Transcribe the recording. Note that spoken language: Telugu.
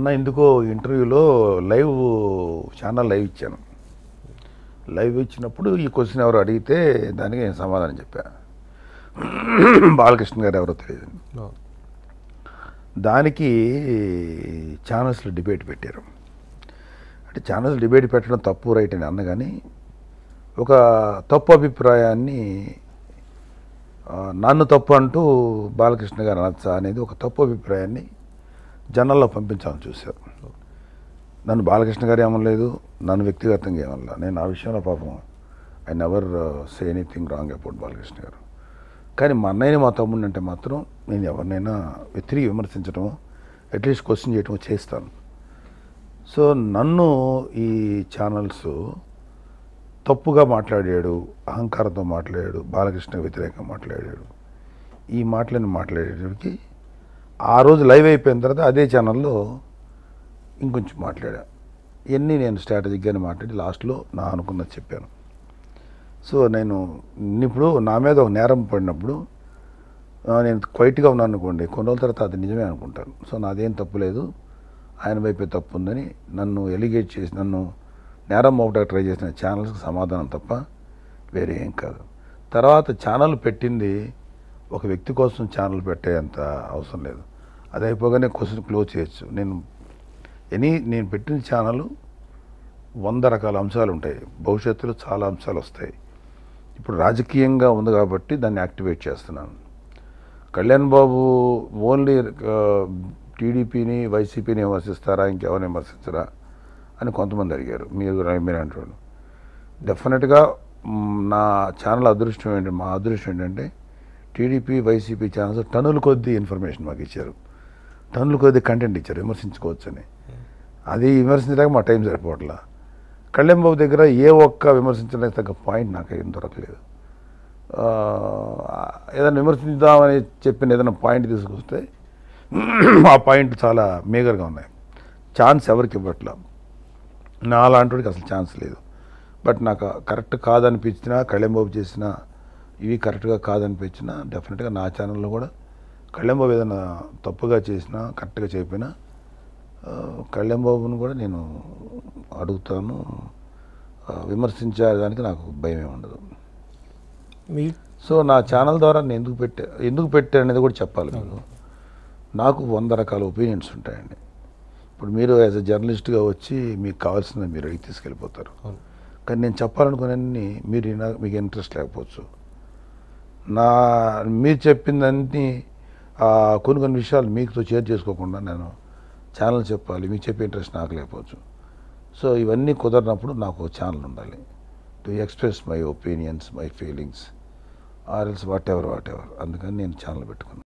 మొన్న ఎందుకో ఇంటర్వ్యూలో లైవ్ ఛానల్ లైవ్ ఇచ్చాను లైవ్ ఇచ్చినప్పుడు ఈ క్వశ్చన్ ఎవరు అడిగితే దానికి నేను సమాధానం చెప్పా బాలకృష్ణ గారు ఎవరో తెలియదు అవును. దానికి ఛానల్స్లో డిబేట్ పెట్టారు అంటే ఛానల్స్ డిబేట్ పెట్టడం తప్పు రైట్ అని అన్న కానీ ఒక తప్పు అభిప్రాయాన్ని ఆ, నన్ను తప్పు అంటూ బాలకృష్ణ గారు అనొచ్చా అనేది ఒక తప్పు అభిప్రాయాన్ని జనాల్లో పంపించాలని చూశారు నన్ను బాలకృష్ణ గారు ఏమనలేదు నన్ను వ్యక్తిగతంగా ఏమనలా నేను ఆ విషయంలో పాపం I never say anything wrong about Balakrishna garu కానీ మా అన్నయ్యని మా తమ్ముడిని అంటే మాత్రం నేను ఎవరినైనా తిరిగి విమర్శించడం అట్లీస్ట్ క్వశ్చన్ చేయటం చేస్తాను సో నన్ను ఈ ఛానల్స్ తప్పుగా మాట్లాడాడు అహంకారంతో మాట్లాడాడు బాలకృష్ణ వ్యతిరేకంగా మాట్లాడాడు ఈ మాటలను మాట్లాడేటికి ఆ రోజు లైవ్ అయిపోయిన తర్వాత అదే ఛానల్లో ఇంకొంచెం మాట్లాడా ఇవన్నీ నేను స్ట్రాటజిక్గానే మాట్లాడి లాస్ట్లో నా అనుకున్నది చెప్పాను సో నేను ఇప్పుడు నా మీద ఒక నేరం పడినప్పుడు ఆ, నేను క్వైట్గా ఉన్నాను అనుకోండి కొన్ని రోజుల తర్వాత అది నిజమే అనుకుంటాను సో నాదేం తప్పు లేదు ఆయన వైపే తప్పు ఉందని నన్ను ఎలిగేట్ చేసి నన్ను నేరం మోపడానికి ట్రై చేసిన ఛానల్స్కి సమాధానం తప్ప వేరే ఏం కాదు తర్వాత ఛానల్ పెట్టింది ఒక వ్యక్తి కోసం ఛానల్ పెట్టేంత అవసరం లేదు అది అయిపోగానే క్వశ్చన్ క్లోజ్ చేయొచ్చు నేను ఎనీ నేను పెట్టిన ఛానల్ వంద రకాల అంశాలు ఉంటాయి భవిష్యత్తులో చాలా అంశాలు వస్తాయి ఇప్పుడు రాజకీయంగా ఉంది కాబట్టి దాన్ని యాక్టివేట్ చేస్తున్నాను కళ్యాణ్ బాబు ఓన్లీ టీడీపీని వైసీపీని విమర్శిస్తారా ఇంకెవరిని విమర్శించరా అని కొంతమంది అడిగారు మీరు మీరు అంటారు డెఫినెట్గా మ్, నా ఛానల్ అదృష్టం ఏంటి మా అదృష్టం ఏంటంటే టీడీపీ వైసీపీ ఛానల్స్ టన్నుల కొద్దీ ఇన్ఫర్మేషన్ మాకు ఇచ్చారు టన్నుల కొద్దీ కంటెంట్ ఇచ్చారు విమర్శించుకోవచ్చని అది విమర్శించడానికి మా టైం సరిపోవట్లా కళ్యాణ్ బాబు దగ్గర ఏ ఒక్క విమర్శించడానికి తగ్గ పాయింట్ నాకు ఏం దొరకలేదు ఆ, ఏదైనా విమర్శిద్దామని చెప్పిన ఏదైనా పాయింట్ తీసుకొస్తే ఆ పాయింట్ చాలా మేగర్గా ఉన్నాయి ఛాన్స్ ఎవరికి ఇవ్వట్లా నా అలాంటివాడికి అసలు ఛాన్స్ లేదు బట్ నాకు కరెక్ట్ కాదనిపించినా కళ్యాణ్ బాబు చేసిన ఇవి కరెక్ట్గా కాదనిపించినా డెఫినెట్గా నా ఛానల్లో కూడా కళ్యాణ్ బాబు ఏదైనా తప్పుగా చేసినా కరెక్ట్గా చెప్పినా ఆ, కళ్యాణ్ బాబుని కూడా నేను అడుగుతాను ఆ, విమర్శించడానికి నాకు భయమే ఉండదు మీ సో నా ఛానల్ ద్వారా నేను ఎందుకు పెట్టా ఎందుకు పెట్టా అనేది కూడా చెప్పాలి మీకు నాకు వంద రకాల ఒపీనియన్స్ ఉంటాయండి ఇప్పుడు మీరు యాజ్ అ జర్నలిస్ట్గా వచ్చి మీకు కావాల్సింది మీరు అడిగి తీసుకెళ్ళిపోతారు అవును. కానీ నేను చెప్పాలనుకునే మీరు వినా- మీకు ఇంట్రెస్ట్ లేకపోవచ్చు నా మీరు చెప్పిందన్నీ ఆ, కొన్ని కొన్ని విషయాలు మీతో షేర్ చేసుకోకుండా నేను ఛానల్ చెప్పాలి మీకు చెప్పే ఇంట్రెస్ట్ నాకు లేకపోవచ్చు సో ఇవన్నీ కుదరినప్పుడు నాకు ఒక ఛానల్ ఉండాలి to express my opinions my feelings or else whatever whatever అందుకని నేను ఛానల్ పెట్టుకున్నాను